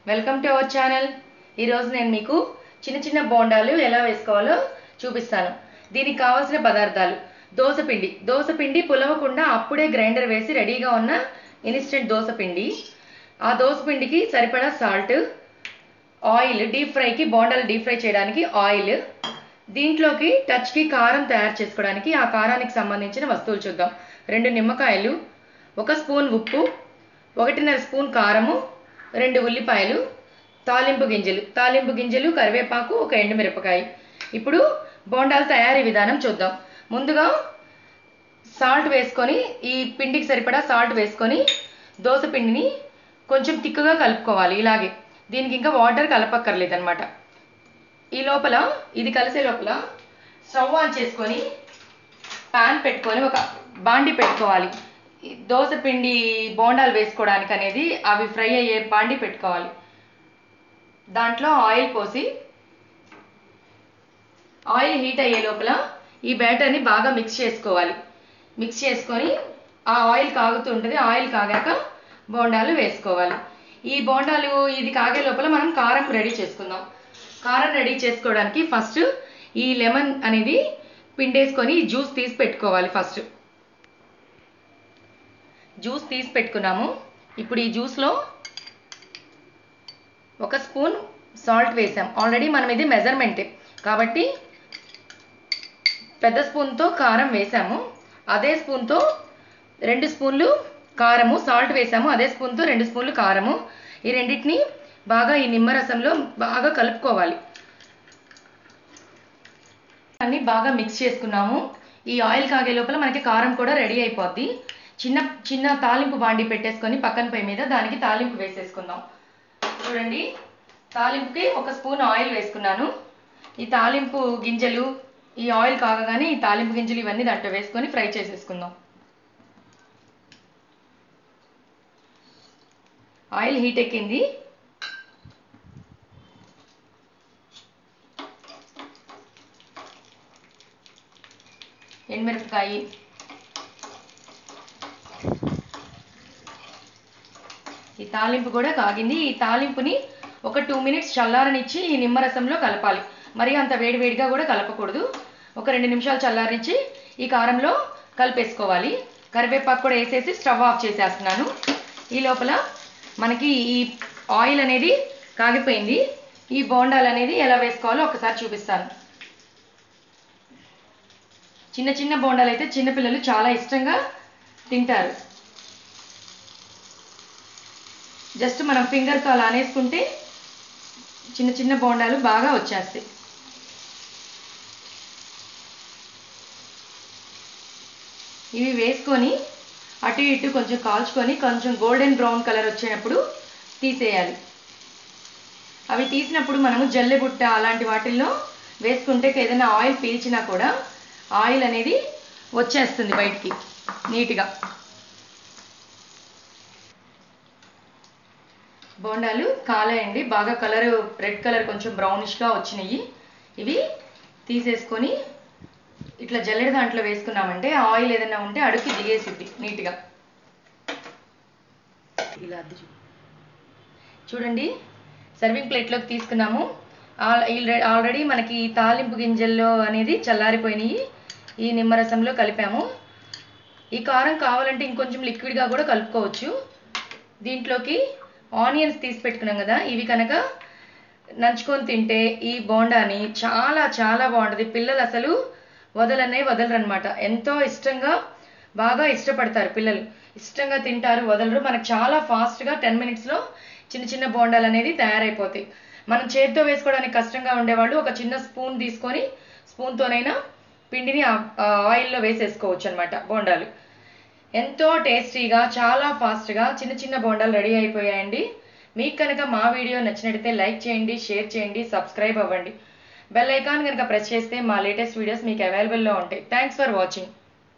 welcome to our channel ఈరోజు నేను మీకు చిన్న చిన్న బోండాలు ఎలా వేసుకోవాలో చూపిస్తాను దీనికి కావాల్సిన పదార్థాలు దోసపిండి దోసపిండి పులవకుండా అప్పుడే గ్రైండర్ వేసి రెడీగా ఉన్న ఇన్స్టెంట్ దోసపిండి ఆ దోసపిండికి సరిపడా సాల్ట్ ఆయిల్ డీప్ ఫ్రైకి బోండాలు డీప్ ఫ్రై చేయడానికి ఆయిల్ దీంట్లోకి టచ్కి కారం తయారు చేసుకోవడానికి ఆ కారానికి సంబంధించిన వస్తువులు చూద్దాం రెండు నిమ్మకాయలు ఒక స్పూన్ ఉప్పు ఒకటిన్నర స్పూన్ కారము రెండు ఉల్లిపాయలు తాలింపు గింజలు తాలింపు గింజలు కరివేపాకు ఒక ఎండుమిరపకాయ ఇప్పుడు బోండాల తయారీ విధానం చూద్దాం ముందుగా సాల్ట్ వేసుకొని ఈ పిండికి సరిపడా సాల్ట్ వేసుకొని దోశ పిండిని కొంచెం తిక్కుగా కలుపుకోవాలి ఇలాగే దీనికి ఇంకా వాటర్ కలపక్కర్లేదు అనమాట ఈ లోపల ఇది కలిసే లోపల స్టవ్ ఆన్ చేసుకొని పాన్ పెట్టుకొని ఒక బాండి పెట్టుకోవాలి ఈ దోశ పిండి బోండాలు వేసుకోవడానికి అనేది అవి ఫ్రై అయ్యే బాండి పెట్టుకోవాలి దాంట్లో ఆయిల్ పోసి ఆయిల్ హీట్ అయ్యే లోపల ఈ బ్యాటర్ని బాగా మిక్స్ చేసుకోవాలి మిక్స్ చేసుకొని ఆ ఆయిల్ కాగుతూ ఉంటుంది ఆయిల్ కాగాక బోండాలు వేసుకోవాలి ఈ బోండాలు ఇది కాగే లోపల మనం కారం రెడీ చేసుకుందాం కారం రెడీ చేసుకోవడానికి ఫస్ట్ ఈ లెమన్ అనేది పిండేసుకొని జ్యూస్ తీసి పెట్టుకోవాలి ఫస్ట్ జ్యూస్ తీసి పెట్టుకున్నాము ఇప్పుడు ఈ జ్యూస్లో ఒక స్పూన్ సాల్ట్ వేసాం ఆల్రెడీ మనం ఇది మెజర్మెంటే కాబట్టి పెద్ద స్పూన్తో కారం వేసాము అదే స్పూన్తో రెండు స్పూన్లు కారము సాల్ట్ వేసాము అదే స్పూన్తో రెండు స్పూన్లు కారము ఈ రెండింటిని బాగా ఈ నిమ్మరసంలో బాగా కలుపుకోవాలి అన్ని బాగా మిక్స్ చేసుకున్నాము ఈ ఆయిల్ కాగే లోపల మనకి కారం కూడా రెడీ అయిపోద్ది చిన్న చిన్న తాలింపు బాండి పెట్టేసుకొని పక్కన పొయ్యి మీద దానికి తాలింపు వేసేసుకుందాం చూడండి తాలింపుకి ఒక స్పూన్ ఆయిల్ వేసుకున్నాను ఈ తాలింపు గింజలు ఈ ఆయిల్ కాగగానే ఈ తాలింపు గింజలు ఇవన్నీ దాంట్లో వేసుకొని ఫ్రై చేసేసుకుందాం ఆయిల్ హీట్ ఎక్కింది ఎండుమిరపకాయ ఈ తాలింపు కూడా కాగింది ఈ తాలింపుని ఒక టూ మినిట్స్ చల్లారనిచ్చి ఈ నిమ్మరసంలో కలపాలి మరి అంత వేడివేడిగా కూడా కలపకూడదు ఒక రెండు నిమిషాలు చల్లారించి ఈ కారంలో కలిపేసుకోవాలి కరివేపాకు కూడా వేసేసి స్టవ్ ఆఫ్ చేసేస్తున్నాను ఈ లోపల మనకి ఈ ఆయిల్ అనేది కాగిపోయింది ఈ బోండాలు అనేది ఎలా వేసుకోవాలో ఒకసారి చూపిస్తాను చిన్న చిన్న బోండాలు అయితే చిన్నపిల్లలు చాలా ఇష్టంగా తింటారు జస్ట్ మనం ఫింగర్తో అలా అనేసుకుంటే చిన్న చిన్న బోండాలు బాగా వచ్చేస్తాయి ఇవి వేసుకొని అటు ఇటు కొంచెం కాల్చుకొని కొంచెం గోల్డెన్ బ్రౌన్ కలర్ వచ్చేటప్పుడు తీసేయాలి అవి తీసినప్పుడు మనము జల్లె బుట్ట అలాంటి వాటిల్లో వేసుకుంటే ఏదైనా ఆయిల్ పీల్చినా కూడా ఆయిల్ అనేది వచ్చేస్తుంది బయటికి నీట్గా బోండాలు కాలేయండి బాగా కలర్ రెడ్ కలర్ కొంచెం బ్రౌనిష్గా వచ్చినాయి ఇవి తీసేసుకొని ఇట్లా జల్లెడ దాంట్లో వేసుకున్నామంటే ఆయిల్ ఏదైనా ఉంటే అడుక్కి దిగేసిద్ది నీట్గా ఇలా అద్దు చూ- చూడండి సర్వింగ్ ప్లేట్లోకి తీసుకున్నాము ఆల్రెడీ మనకి ఈ తాలింపు గింజల్లో అనేది చల్లారిపోయినాయి ఈ నిమ్మరసంలో కలిపాము ఈ కారం కావాలంటే ఇంకొంచెం లిక్విడ్గా కూడా కలుపుకోవచ్చు దీంట్లోకి ఆనియన్స్ తీసి పెట్టుకున్నాం కదా ఇవి కనుక నంచుకొని తింటే ఈ బోండాని చాలా చాలా బాగుంటుంది పిల్లలు అసలు వదలనే వదలరు అనమాట ఎంతో ఇష్టంగా బాగా ఇష్టపడతారు పిల్లలు ఇష్టంగా తింటారు వదలరు మనకు చాలా ఫాస్ట్గా టెన్ మినిట్స్లో చిన్న చిన్న బోండాలు అనేది తయారైపోతాయి మనం చేతితో వేసుకోవడానికి కష్టంగా ఉండేవాళ్ళు ఒక చిన్న స్పూన్ తీసుకొని స్పూన్తోనైనా పిండిని ఆ ఆ ఆయిల్లో వేసేసుకోవచ్చు అనమాట బోండాలు ఎంతో టేస్టీగా చాలా ఫాస్ట్గా చిన్న చిన్న బోండాలు రెడీ అయిపోయాయండి మీకు కనుక మా వీడియో నచ్చినట్టయితే లైక్ చేయండి షేర్ చేయండి సబ్స్క్రైబ్ అవ్వండి బెల్ ఐకాన్ కనుక ప్రెస్ చేస్తే మా లేటెస్ట్ వీడియోస్ మీకు అవైలబుల్లో ఉంటాయి థ్యాంక్స్ ఫర్ వాచింగ్